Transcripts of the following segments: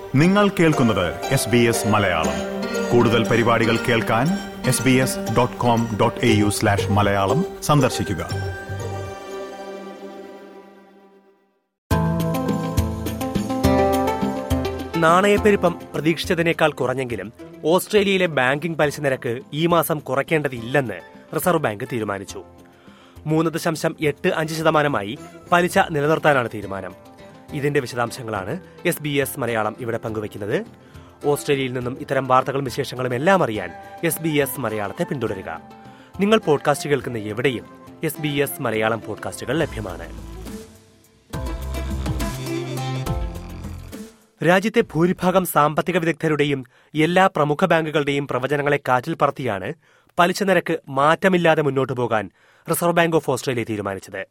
നിങ്ങൾ കേൾക്കുന്നത് S B S Malayalam കൂടുതൽ പരിപാടികൾ കേൾക്കാൻ S B S dot com dot A U slash Malayalam സന്ദർശിക്കുക നാണയപ്പെരുപ്പം പ്രതീക്ഷിച്ചതിനേക്കാൾ കുറഞ്ഞെങ്കിലും ഓസ്ട്രേലിയയിലെ ബാങ്കിംഗ് പലിശ നിരക്ക് ഈ മാസം കുറയ്ക്കേണ്ടതില്ലെന്ന് റിസർവ് ബാങ്ക് തീരുമാനിച്ചു മൂന്ന് ദശാംശം എട്ട് അഞ്ച് ശതമാനമായി പലിശ നിലനിർത്താനാണ് തീരുമാനം ഇതിന്റെ വിശദാംശങ്ങളാണ് എസ് ബി എസ് മലയാളം ഇവിടെ പങ്കുവയ്ക്കുന്നത് ഓസ്ട്രേലിയയിൽ നിന്നും ഇത്തരം വാർത്തകളും വിശേഷങ്ങളും എല്ലാം അറിയാൻ എസ് ബി എസ് മലയാളത്തെ പിന്തുടരുക നിങ്ങൾ പോഡ്കാസ്റ്റ് കേൾക്കുന്ന എവിടെയും എസ് ബി എസ് മലയാളം പോഡ്കാസ്റ്റുകൾ ലഭ്യമാണ് രാജ്യത്തെ ഭൂരിഭാഗം സാമ്പത്തിക വിദഗ്ധരുടെയും എല്ലാ പ്രമുഖ ബാങ്കുകളുടെയും പ്രവചനങ്ങളെ കാറ്റിൽ പറത്തിയാണ് പലിശ നിരക്ക് മാറ്റമില്ലാതെ മുന്നോട്ടു പോകാൻ റിസർവ് ബാങ്ക് ഓഫ് ഓസ്ട്രേലിയ തീരുമാനിച്ചത്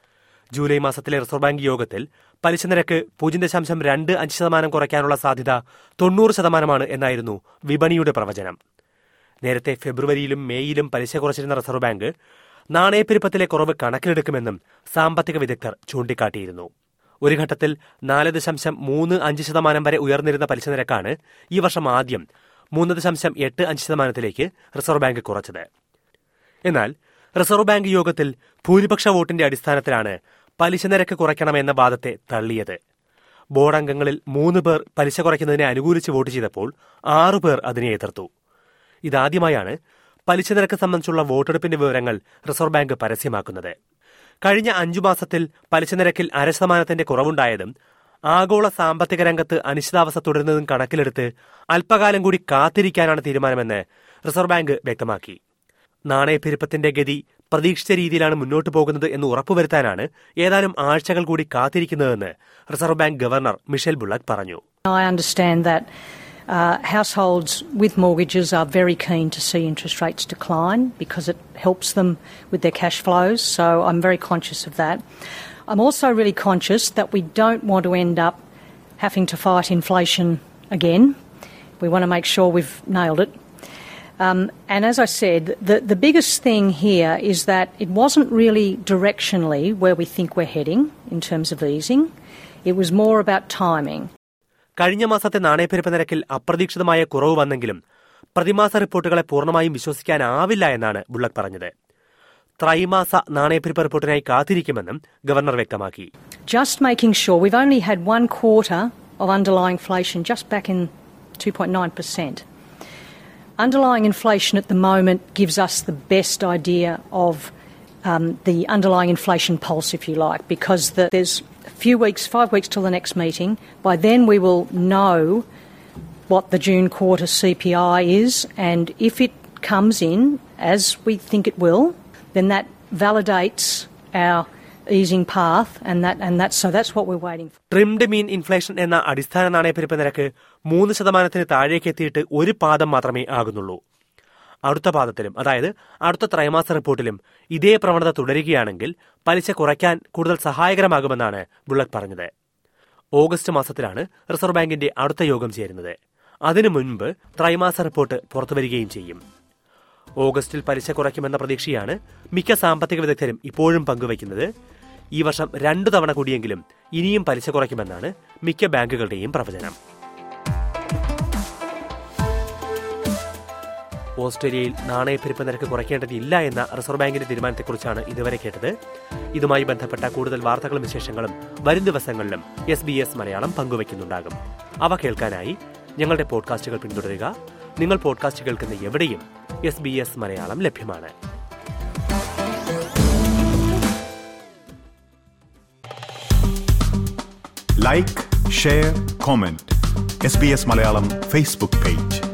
ജൂലൈ മാസത്തിലെ റിസർവ് ബാങ്ക് യോഗത്തിൽ പലിശ നിരക്ക് പൂജ്യം ദശാംശം രണ്ട് അഞ്ച് ശതമാനം കുറയ്ക്കാനുള്ള സാധ്യത തൊണ്ണൂറ് ശതമാനമാണ് എന്നായിരുന്നു വിപണിയുടെ പ്രവചനം നേരത്തെ ഫെബ്രുവരിയിലും മേയിലും പലിശ കുറച്ചിരുന്ന റിസർവ് ബാങ്ക് നാണയപ്പെരുപ്പത്തിലെ കുറവ് കണക്കിലെടുക്കുമെന്നും സാമ്പത്തിക വിദഗ്ധർ ചൂണ്ടിക്കാട്ടിയിരുന്നു ഒരു ഘട്ടത്തിൽ നാല് ദശാംശം മൂന്ന് അഞ്ച് ശതമാനം വരെ ഉയർന്നിരുന്ന പലിശ നിരക്കാണ് ഈ വർഷം ആദ്യം മൂന്ന് ദശാംശം എട്ട് അഞ്ച് ശതമാനത്തിലേക്ക് റിസർവ് ബാങ്ക് കുറച്ചത് എന്നാൽ റിസർവ് ബാങ്ക് യോഗത്തിൽ ഭൂരിപക്ഷ വോട്ടിന്റെ അടിസ്ഥാനത്തിലാണ് പലിശ നിരക്ക് കുറയ്ക്കണമെന്ന വാദത്തെ തള്ളിയത് ബോർഡ് അംഗങ്ങളിൽ മൂന്ന് പേർ പലിശ കുറയ്ക്കുന്നതിനെ അനുകൂലിച്ച് വോട്ട് ചെയ്തപ്പോൾ ആറു പേർ അതിനെ എതിർത്തു ഇതാദ്യമായാണ് പലിശ നിരക്ക് സംബന്ധിച്ചുള്ള വോട്ടെടുപ്പിന്റെ വിവരങ്ങൾ റിസർവ് ബാങ്ക് പരസ്യമാക്കുന്നത് കഴിഞ്ഞ അഞ്ചു മാസത്തിൽ പലിശ നിരക്കിൽ അര ശതമാനത്തിന്റെ കുറവുണ്ടായതും ആഗോള സാമ്പത്തിക രംഗത്ത് അനിശ്ചിതാവസ്ഥ തുടരുന്നതും കണക്കിലെടുത്ത് അല്പകാലം കൂടി കാത്തിരിക്കാനാണ് തീരുമാനമെന്ന് റിസർവ് ബാങ്ക് വ്യക്തമാക്കി നാണയപ്പെരുപ്പത്തിന്റെ ഗതി പ്രതീക്ഷിച്ച രീതിയിലാണ് മുന്നോട്ടു പോകുന്നത് എന്ന് ഉറപ്പുവരുത്താനാണ് ഏതാനും ആഴ്ചകൾ കൂടി കാത്തിരിക്കുന്നതെന്ന് Reserve Bank governor Michele Bullock പറഞ്ഞു I understand that uh, households with mortgages are very keen to see interest rates decline because it helps them with their cash flows, so I'm very conscious of that. I'm also really conscious that we don't want to end up having to fight inflation again. We want to make sure we've nailed it. Um, and as I said, the, the biggest thing here is that it wasn't really directionally where we think we're heading in terms of easing. It was more about timing. കഴിഞ്ഞ മാസത്തെ നാണയപ്പെരുപ്പ നിരക്കിൽ അപ്രതീക്ഷിതമായ കുറവ് വന്നെങ്കിലും പ്രതിമാസ റിപ്പോർട്ടുകളെ പൂർണ്ണമായും വിശ്വസിക്കാനാവില്ല എന്നാണ് Bullock പറഞ്ഞത് ത്രൈമാസ നാണയപ്പെരുപ്പ റിപ്പോർട്ടിനായി കാത്തിരിക്കുമെന്നും ഗവർണർ വ്യക്തമാക്കി Just making sure we've only had one quarter of underlying inflation just back in 2.9%. Underlying inflation at the moment gives us the best idea of um, the underlying inflation pulse, if you like, because the, there's a few weeks, five weeks till the next meeting. By then, we will know what the June quarter CPI is, and if it comes in as we think it will, then that validates our easing path, and that and that's so that's what we're waiting for. Trimmed mean inflation എന്ന അടിസ്ഥാന നാണയപ്പെരുപ്പ നിരക്ക് മൂന്ന് ശതമാനത്തിന് താഴേക്ക് എത്തിയിട്ട് ഒരു പാദം മാത്രമേ ആകുന്നുള്ളൂ അടുത്ത പാദത്തിലും അതായത് അടുത്ത ത്രൈമാസ റിപ്പോർട്ടിലും ഇതേ പ്രവണത തുടരുകയാണെങ്കിൽ പലിശ കുറയ്ക്കാൻ കൂടുതൽ സഹായകരമാകുമെന്നാണ് ബുള്ളറ്റ് പറഞ്ഞത് ഓഗസ്റ്റ് മാസത്തിലാണ് റിസർവ് ബാങ്കിന്റെ അടുത്ത യോഗം ചേരുന്നത് അതിനു മുൻപ് ത്രൈമാസ റിപ്പോർട്ട് പുറത്തുവരികയും ചെയ്യും ഓഗസ്റ്റിൽ പലിശ കുറയ്ക്കുമെന്ന പ്രതീക്ഷയാണ് മിക്ക സാമ്പത്തിക വിദഗ്ധരും ഇപ്പോഴും പങ്കുവയ്ക്കുന്നത് ഈ വർഷം രണ്ടു തവണ കൂടിയെങ്കിലും ഇനിയും പലിശ കുറയ്ക്കുമെന്നാണ് മിക്ക ബാങ്കുകളുടെയും പ്രവചനം ഓസ്ട്രേലിയയിൽ നാണയപ്പെരുപ്പ നിരക്ക് കുറയ്ക്കേണ്ടതില്ല എന്ന റിസർവ് ബാങ്കിന്റെ തീരുമാനത്തെക്കുറിച്ചാണ് ഇതുവരെ കേട്ടത് ഇതുമായി ബന്ധപ്പെട്ട കൂടുതൽ വാർത്തകളും വിശേഷങ്ങളും വരും ദിവസങ്ങളിലും എസ് ബി എസ് മലയാളം പങ്കുവയ്ക്കുന്നുണ്ടാകും അവ കേൾക്കാനായി ഞങ്ങളുടെ പോഡ്കാസ്റ്റുകൾ പിന്തുടരുക നിങ്ങൾ പോഡ്കാസ്റ്റ് കേൾക്കുന്ന എവിടെയും എസ് ബി എസ് മലയാളം ലഭ്യമാണ് like share comment S B S Malayalam Facebook page